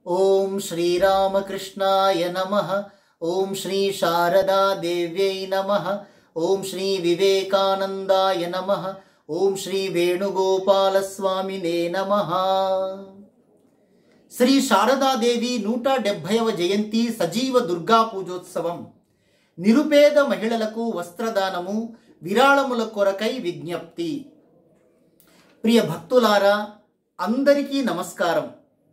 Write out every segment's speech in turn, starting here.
ఓం శ్రీరామకృష్ణాయ నమ ఓం శ్రీ శారదా దేవ్యై నమ ఓం శ్రీ వివేకానందాయ నమ ఓం శ్రీ వేణుగోపాలస్వామినే నమ శ్రీ శారదాదేవి నూట డెబ్భైవ జయంతి సజీవ దుర్గా పూజోత్సవం నిరుపేద మహిళలకు వస్త్రదానము విరాళముల కొరకై విజ్ఞప్తి ప్రియ భక్తులారా అందరికీ నమస్కారం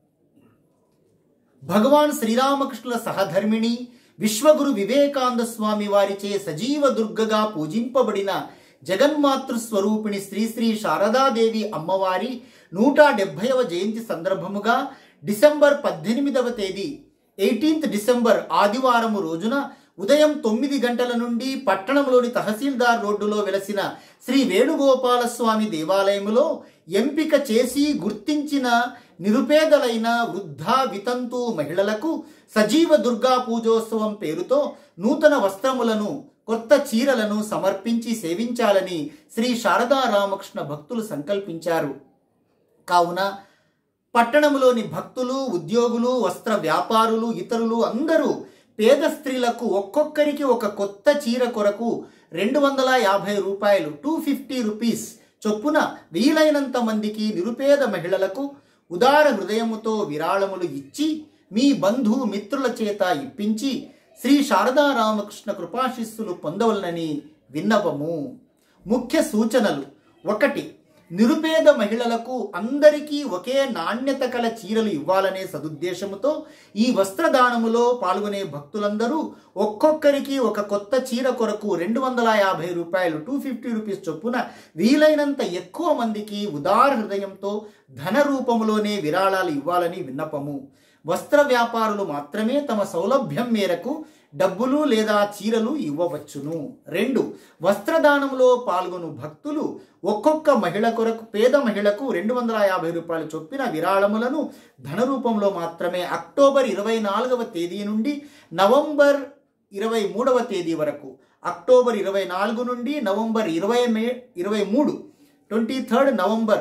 భగవాన్ శ్రీరామకృష్ణుల సహధర్మిణి విశ్వగురు వివేకానంద స్వామి వారిచే సజీవ దుర్గగా పూజింపబడిన జగన్మాతృ స్వరూపిణి శ్రీ శ్రీ శారదాదేవి అమ్మవారి నూట డెబ్భైవ జయంతి సందర్భముగా డిసెంబర్ పద్దెనిమిదవ తేదీ ఎయిటీన్త్ డిసెంబర్ ఆదివారము రోజున ఉదయం తొమ్మిది గంటల నుండి పట్టణంలోని తహసీల్దార్ రోడ్డులో వెలసిన శ్రీ వేణుగోపాల స్వామి దేవాలయములో ఎంపిక చేసి గుర్తించిన నిరుపేదలైన వృద్ధ వితంతు మహిళలకు సజీవ దుర్గా పూజోత్సవం పేరుతో నూతన వస్త్రములను కొత్త చీరలను సమర్పించి సేవించాలని శ్రీ శారదా రామకృష్ణ భక్తులు సంకల్పించారు కావున పట్టణంలోని భక్తులు ఉద్యోగులు వస్త్ర వ్యాపారులు ఇతరులు అందరూ పేద స్త్రీలకు ఒక్కొక్కరికి ఒక కొత్త చీర కొరకు రెండు వందల యాభై రూపాయలు టూ ఫిఫ్టీ రూపీస్ చొప్పున వీలైనంత మందికి నిరుపేద మహిళలకు ఉదార హృదయముతో విరాళములు ఇచ్చి మీ బంధు మిత్రుల చేత ఇప్పించి శ్రీ శారదా రామకృష్ణ కృపాశిస్సులు పొందవలనని విన్నపము ముఖ్య సూచనలు ఒకటి నిరుపేద మహిళలకు అందరికీ ఒకే నాణ్యత కల చీరలు ఇవ్వాలనే సదుద్దేశముతో ఈ వస్త్రదానములో పాల్గొనే భక్తులందరూ ఒక్కొక్కరికి ఒక కొత్త చీర కొరకు రెండు వందల యాభై రూపాయలు టూ ఫిఫ్టీ రూపీస్ చొప్పున వీలైనంత ఎక్కువ మందికి ఉదార హృదయంతో ధన రూపములోనే విరాళాలు ఇవ్వాలని విన్నపము వస్త్ర వ్యాపారులు మాత్రమే తమ సౌలభ్యం మేరకు డబ్బులు లేదా చీరలు ఇవ్వవచ్చును రెండు వస్త్రదానంలో పాల్గొను భక్తులు ఒక్కొక్క మహిళ కొరకు పేద మహిళకు రెండు వందల యాభై రూపాయలు చొప్పిన విరాళములను ధన రూపంలో మాత్రమే అక్టోబర్ ఇరవై నాలుగవ తేదీ నుండి నవంబర్ ఇరవై మూడవ తేదీ వరకు అక్టోబర్ ఇరవై నాలుగు నుండి నవంబర్ ఇరవై మే ఇరవై మూడు ట్వంటీ థర్డ్ నవంబర్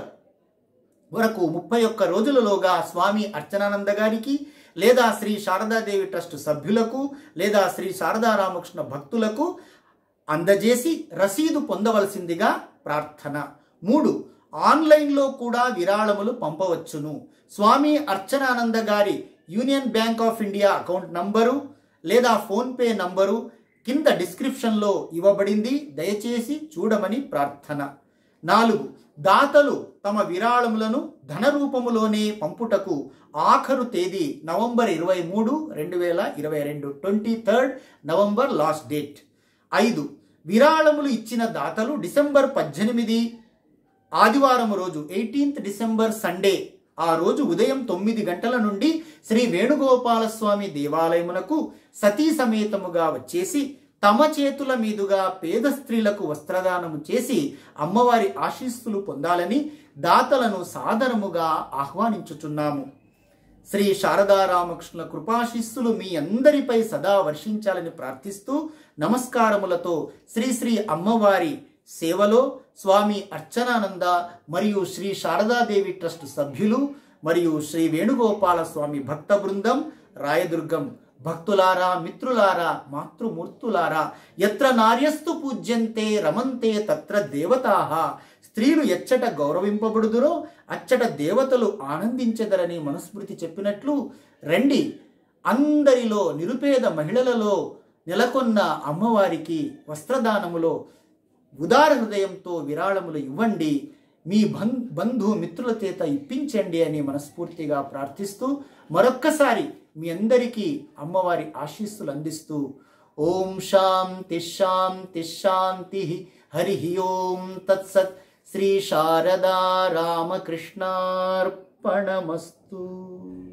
వరకు ముప్పై ఒక్క రోజులలోగా స్వామి అర్చనానంద గారికి లేదా శ్రీ శారదాదేవి ట్రస్ట్ సభ్యులకు లేదా శ్రీ శారదా రామకృష్ణ భక్తులకు అందజేసి రసీదు పొందవలసిందిగా ప్రార్థన మూడు ఆన్లైన్లో కూడా విరాళములు పంపవచ్చును స్వామి అర్చనానంద గారి Union Bank of India account number లేదా ఫోన్పే నంబరు కింద డిస్క్రిప్షన్లో ఇవ్వబడింది దయచేసి చూడమని ప్రార్థన నాలుగు దాతలు తమ విరాళములను ధన రూపములోనే పంపుటకు ఆఖరు తేదీ నవంబర్ ఇరవై మూడు రెండు వేల ఇరవై రెండు twenty third November last date ఐదు విరాళములు ఇచ్చిన దాతలు డిసెంబర్ పద్దెనిమిది ఆదివారం రోజు ఎయిటీన్త్ డిసెంబర్ సండే ఆ రోజు ఉదయం తొమ్మిది గంటల నుండి శ్రీ వేణుగోపాల స్వామి దేవాలయమునకు సతీ సమేతముగా వచ్చేసి తమ చేతుల మీదుగా పేద స్త్రీలకు వస్త్రదానము చేసి అమ్మవారి ఆశీస్సులు పొందాలని దాతలను సాదరముగా ఆహ్వానించుచున్నాము శ్రీ శారదారామకృష్ణ కృపాశిస్సులు మీ అందరిపై సదా వర్షించాలని ప్రార్థిస్తూ నమస్కారములతో శ్రీ శ్రీ అమ్మవారి సేవలో స్వామి అర్చనానంద మరియు శ్రీ శారదాదేవి ట్రస్ట్ సభ్యులు మరియు శ్రీ వేణుగోపాల స్వామి భక్త బృందం రాయదుర్గం భక్తులారా మిత్రులారా మాతృమూర్తులారా ఎత్ర నార్యస్తు పూజ్యంతే రమంతే తత్ర దేవతాహ స్త్రీలు ఎచ్చట గౌరవింపబడుదురో అచ్చట దేవతలు ఆనందించెదరని మనుస్మృతి చెప్పినట్లు రండి అందరిలో నిరుపేద మహిళలలో నెలకొన్న అమ్మవారికి వస్త్రదానములో ఉదార హృదయంతో విరాళములు ఇవ్వండి మీ బం బంధు మిత్రుల చేత ఇప్పించండి అని మనస్ఫూర్తిగా ప్రార్థిస్తూ మరొక్కసారి మీ అందరికీ అమ్మవారి ఆశీస్సులు అందిస్తూ ఓం శాంతి శాంతి శాంతి హరి ఓం తత్సత్ శ్రీ శారదా రామకృష్ణార్పణమస్తు